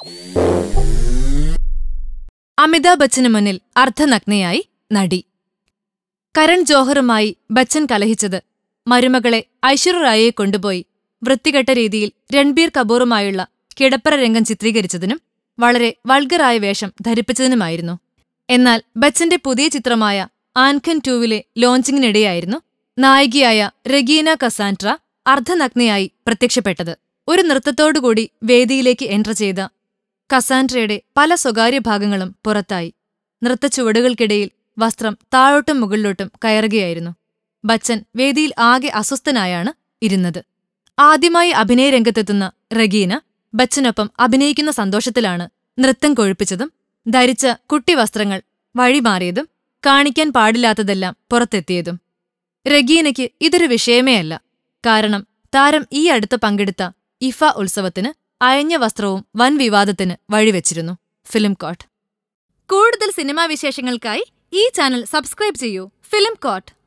അമിതാഭ് ബച്ചന് മുന്നിൽ അർദ്ധനഗ്നയായി നടി കരൺ ജോഹറുമായി ബച്ചൻ കലഹിച്ചത് മരുമകളെ ഐശ്വര്യ റായിയെ കൊണ്ടുപോയി വൃത്തികെട്ട രീതിയിൽ രൺബീർ കപൂറുമായുള്ള കിടപ്പറ രംഗം ചിത്രീകരിച്ചതിനും വളരെ വൾഗറായ വേഷം ധരിപ്പിച്ചതിനുമായിരുന്നു എന്നാൽ ബച്ചന്റെ പുതിയ ചിത്രമായ ആൻഖൻ ടൂവിലെ ലോഞ്ചിങ്ങിനിടെയായിരുന്നു നായികയായ റെഗീന കസാൻട്ര അർദ്ധനഗ്നയായി പ്രത്യക്ഷപ്പെട്ടത് ഒരു നൃത്തത്തോടുകൂടി വേദിയിലേക്ക് എൻട്ര ചെയ്ത കസാൻഡ്രയുടെ പല സ്വകാര്യ ഭാഗങ്ങളും പുറത്തായി നൃത്തച്ചുവടുകൾക്കിടയിൽ വസ്ത്രം താഴോട്ടും മുകളിലോട്ടും കയറുകയായിരുന്നു ബച്ചൻ വേദിയിൽ ആകെ അസ്വസ്ഥനായാണ് ഇരുന്നത് ആദ്യമായി അഭിനയരംഗത്തെത്തുന്ന റഗീന ബച്ചനൊപ്പം അഭിനയിക്കുന്ന സന്തോഷത്തിലാണ് നൃത്തം കൊഴുപ്പിച്ചതും ധരിച്ച കുട്ടിവസ്ത്രങ്ങൾ വഴിമാറിയതും കാണിക്കാൻ പാടില്ലാത്തതെല്ലാം പുറത്തെത്തിയതും റഗീനയ്ക്ക് ഇതൊരു വിഷയമേ അല്ല കാരണം താരം ഈ അടുത്ത് പങ്കെടുത്ത ഇഫ ഉത്സവത്തിന് അയഞ്ഞ വസ്ത്രവും വൻ വിവാദത്തിന് വഴിവെച്ചിരുന്നു ഫിലിം കോട്ട് കൂടുതൽ സിനിമാ വിശേഷങ്ങൾക്കായി ഈ ചാനൽ സബ്സ്ക്രൈബ് ചെയ്യൂ ഫിലിം കോട്ട്